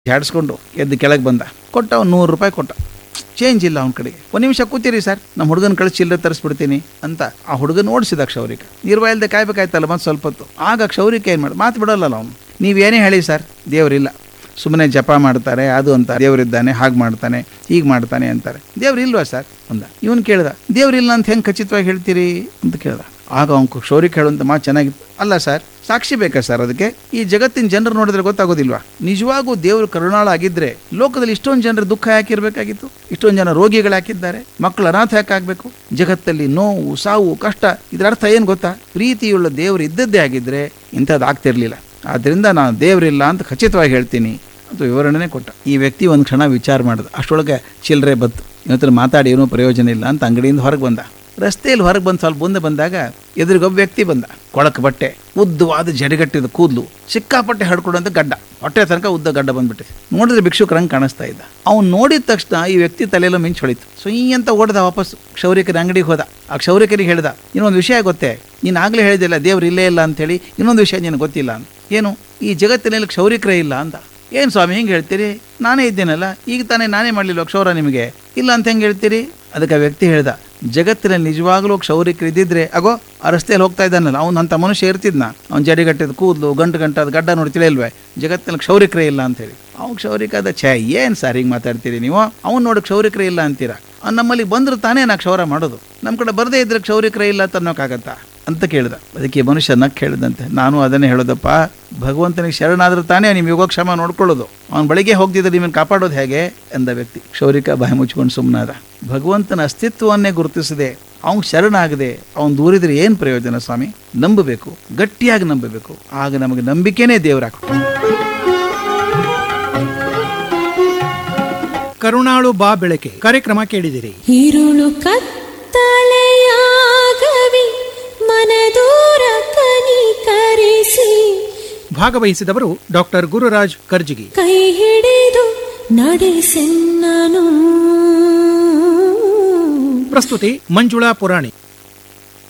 ಜಾಡಿಸ್ಕೊಂಡು ಎದ್ದು ಕೆಳಗೆ ಬಂದ ಕೊಟ್ಟ ಅವ್ನು ನೂರು ರೂಪಾಯಿ ಕೊಟ್ಟ ಚೇಂಜ್ ಇಲ್ಲ ಅವ್ನ ಕಡೆಗೆ ಒಂದು ನಿಮಿಷ ಕೂತೀರಿ ಸರ್ ನಮ್ಮ ಹುಡುಗನ ಕಳಿಸಿ ಚಿಲ್ಲರೆ ತರಿಸ್ಬಿಡ್ತೀನಿ ಅಂತ ಆ ಹುಡುಗನ ಓಡಿಸಿದ ಕ್ಷೌರಿಕ ನಿರ್ವ ಇಲ್ಲದೆ ಕಾಯ್ಬೇಕಾಯ್ತಲ್ಲ ಮತ್ತೆ ಸ್ವಲ್ಪ ಹೊತ್ತು ಆಗ ಕ್ಷೌರಿಕ ಏನು ಮಾಡಿ ಮಾತು ಬಿಡೋಲ್ಲ ಅವನು ನೀವೇನೇ ಹೇಳಿ ಸರ್ ದೇವರಿಲ್ಲ ಸುಮ್ಮನೆ ಜಪ ಮಾಡ್ತಾರೆ ಅದು ಅಂತ ದೇವರಿದ್ದಾನೆ ಹಾಗೆ ಮಾಡ್ತಾನೆ ಹೀಗೆ ಮಾಡ್ತಾನೆ ಅಂತಾರೆ ದೇವ್ರಿಲ್ವಾ ಸರ್ ಅಂದ ಇವನು ಕೇಳ್ದ ದೇವ್ರಿಲ್ಲ ಅಂತ ಹೆಂಗೆ ಖಚಿತವಾಗಿ ಹೇಳ್ತೀರಿ ಅಂತ ಕೇಳ್ದ ಆಗ ಅವ್ನು ಕ್ಷೌರಿಕ ಹೇಳುವಂತ ಮಾತು ಚೆನ್ನಾಗಿತ್ತು ಅಲ್ಲ ಸರ್ ಸಾಕ್ಷಿ ಬೇಕಾ ಸರ್ ಅದಕ್ಕೆ ಈ ಜಗತ್ತಿನ ಜನರು ನೋಡಿದ್ರೆ ಗೊತ್ತಾಗೋದಿಲ್ವಾ ನಿಜವಾಗೂ ದೇವರು ಕರುಣಾಳ ಆಗಿದ್ರೆ ಲೋಕದಲ್ಲಿ ಇಷ್ಟೊಂದು ಜನರ ದುಃಖ ಯಾಕೆ ಇರಬೇಕಾಗಿತ್ತು ಇಷ್ಟೊಂದು ಜನ ರೋಗಿಗಳು ಹಾಕಿದ್ದಾರೆ ಮಕ್ಕಳು ಅನಾಥ ಯಾಕೆ ಆಗಬೇಕು ಜಗತ್ತಲ್ಲಿ ನೋವು ಸಾವು ಕಷ್ಟ ಇದರ ಅರ್ಥ ಏನು ಗೊತ್ತಾ ಪ್ರೀತಿಯುಳ್ಳ ದೇವರು ಇದ್ದದ್ದೇ ಆಗಿದ್ರೆ ಇಂಥದ್ದು ಆಗ್ತಿರ್ಲಿಲ್ಲ ಆದ್ರಿಂದ ನಾನು ದೇವರಿಲ್ಲ ಅಂತ ಖಚಿತವಾಗಿ ಹೇಳ್ತೀನಿ ಅಂತ ವಿವರಣೆ ಕೊಟ್ಟ ಈ ವ್ಯಕ್ತಿ ಒಂದು ಕ್ಷಣ ವಿಚಾರ ಮಾಡಿದ ಅಷ್ಟೊಳಗೆ ಚಿಲ್ಲರೆ ಬತ್ತು ಇವತ್ತರ ಮಾತಾಡಿ ಏನೂ ಪ್ರಯೋಜನ ಇಲ್ಲ ಅಂತ ಅಂಗಡಿಯಿಂದ ಹೊರಗೆ ಬಂದ ರಸ್ತೆಯಲ್ಲಿ ಹೊರಗೆ ಬಂದು ಸ್ವಲ್ಪ ಮುಂದೆ ಬಂದಾಗ ಎದುರಿಗೊಬ್ಬ ವ್ಯಕ್ತಿ ಬಂದ ಕೊಳಕ್ ಬಟ್ಟೆ ಉದ್ದವಾದ ಜಡಿಗಟ್ಟಿದ ಕೂದಲು ಸಿಕ್ಕಾಪಟ್ಟೆ ಹಡ್ಕೊಡಂತ ಗಡ್ಡ ಹೊಟ್ಟೆ ತನಕ ಉದ್ದ ಗಡ್ಡ ಬಂದ್ಬಿಟ್ಟಿದೆ ನೋಡಿದ್ರೆ ಭಿಕ್ಷುಕರಂಗೆ ಕಾಣಿಸ್ತಾ ಇದ್ದ ಅವ್ನು ನೋಡಿದ ತಕ್ಷಣ ಈ ವ್ಯಕ್ತಿ ತಲೆಯೆಲ್ಲ ಮಿಂಚ್ ಹೊಳಿತು ಸೊ ಈ ಅಂತ ಓಡ್ದ ವಾಪಸ್ ಕ್ಷೌರಿಕರ ಅಂಗಡಿಗೆ ಹೋದ ಆ ಕ್ಷೌರಿಕರಿಗೆ ಹೇಳ್ದ ಇನ್ನೊಂದು ವಿಷಯ ಗೊತ್ತೇ ನೀನು ಆಗಲೇ ಹೇಳಿದಿಲ್ಲ ದೇವ್ರು ಇಲ್ಲೇ ಇಲ್ಲ ಅಂತೇಳಿ ಇನ್ನೊಂದು ವಿಷಯ ನಿನಗೆ ಗೊತ್ತಿಲ್ಲ ಅಂತ ಏನು ಈ ಜಗತ್ತಿನಲ್ಲಿ ಕ್ಷೌರಿಕರೇ ಇಲ್ಲ ಅಂತ ಏನು ಸ್ವಾಮಿ ಹೆಂಗೆ ಹೇಳ್ತೀರಿ ನಾನೇ ಇದ್ದೇನಲ್ಲ ಈಗ ತಾನೇ ನಾನೇ ಮಾಡಲಿಲ್ಲ ಕ್ಷೌರ ನಿಮಗೆ ಇಲ್ಲ ಅಂತ ಹೆಂಗೆ ಹೇಳ್ತೀರಿ ಅದಕ್ಕೆ ಆ ವ್ಯಕ್ತಿ ಹೇಳ್ದ ಜಗತ್ತಿನಲ್ಲಿ ನಿಜವಾಗ್ಲೂ ಕ್ಷೌರಿಕರು ಇದ್ದಿದ್ರೆ ಅಗೋ ಆ ರಸ್ತೆಯಲ್ಲಿ ಹೋಗ್ತಾ ಇದ್ದಾನಲ್ಲ ಅವ್ನು ಅಂತ ಮನುಷ್ಯ ಇರ್ತಿದ್ನ ಅವ್ನು ಜಡಿಗಟ್ಟಿದ ಕೂದಲು ಗಂಟು ಗಂಟಾದ ಗಡ್ಡ ನೋಡಿ ತಿಳಿಯಲ್ವೇ ಜಗತ್ತಿನಲ್ಲಿ ಕ್ಷೌರಿಕರೇ ಇಲ್ಲ ಅಂತೇಳಿ ಅವ್ನು ಕ್ಷೌರಿಕ ಅದ ಛೇ ಏನು ಸರ್ ಹಿಂಗೆ ಮಾತಾಡ್ತೀರಿ ನೀವು ಅವ್ನು ನೋಡಿ ಕ್ಷೌರಿಕರೇ ಇಲ್ಲ ಅಂತೀರಾ ಅವ್ನು ನಮ್ಮಲ್ಲಿ ಬಂದ್ರೆ ತಾನೇ ನಾ ಕ್ಷೌರ ಮಾಡೋದು ನಮ್ಮ ಕಡೆ ಬರದೇ ಇದ್ರೆ ಕ್ಷೌರಿಕರೇ ಇಲ್ಲ ಅಂತ ಅನ್ನೋಕ್ಕಾಗತ್ತಾ ಅಂತ ಕೇಳ್ದ ಅದಕ್ಕೆ ಈ ಮನುಷ್ಯ ನಕ್ ಹೇಳಿದಂತೆ ನಾನು ಅದನ್ನೇ ಹೇಳೋದಪ್ಪ ಭಗವಂತನಿಗೆ ಶರಣಾದ್ರೆ ತಾನೇ ನಿಮ್ಮ ಯೋಗಕ್ಷೇಮ ನೋಡ್ಕೊಳ್ಳೋದು ಅವ್ನು ಬಳಿಗೆ ಹೋಗ್ತಿದ್ರೆ ನಿಮ್ಮನ್ನು ಕಾಪಾಡೋದು ಹೇಗೆ ಎಂದ ವ್ಯಕ್ತಿ ಕ್ಷೌರಿಕ ಬಾಯಿ ಮುಚ್ಕೊಂಡು ಸುಮ್ಮನಾದ ಭಗವಂತನ ಅಸ್ತಿತ್ವವನ್ನೇ ಗುರುತಿಸದೆ ಅವ್ನು ಶರಣಾಗದೆ ಅವ್ನು ದೂರಿದ್ರೆ ಏನು ಪ್ರಯೋಜನ ಸ್ವಾಮಿ ನಂಬಬೇಕು ಗಟ್ಟಿಯಾಗಿ ನಂಬಬೇಕು ಆಗ ನಮಗೆ ನಂಬಿಕೆನೇ ದೇವರಾಕ ಕರುಣಾಳು ಬಾ ಬೆಳಕೆ ಕಾರ್ಯಕ್ರಮ ಕೇಳಿದಿರಿ ഇരുളു ಕತ್ತಲೆಯಾಗವಿ ಮನದೂರ ಕನಿಕರಿಸಿ ಭಾಗವಹಿಸಿದವರು ಡಾಕ್ಟರ್ ಗುರುರಾಜ್ ಕರ್ಜಿಗಿ ಕೈ ಹಿಡಿದು ನಡೆಸೆನ್ನನು ಪ್ರಸ್ತುತಿ ಮಂಜುಳಾ ಪುರಾಣಿ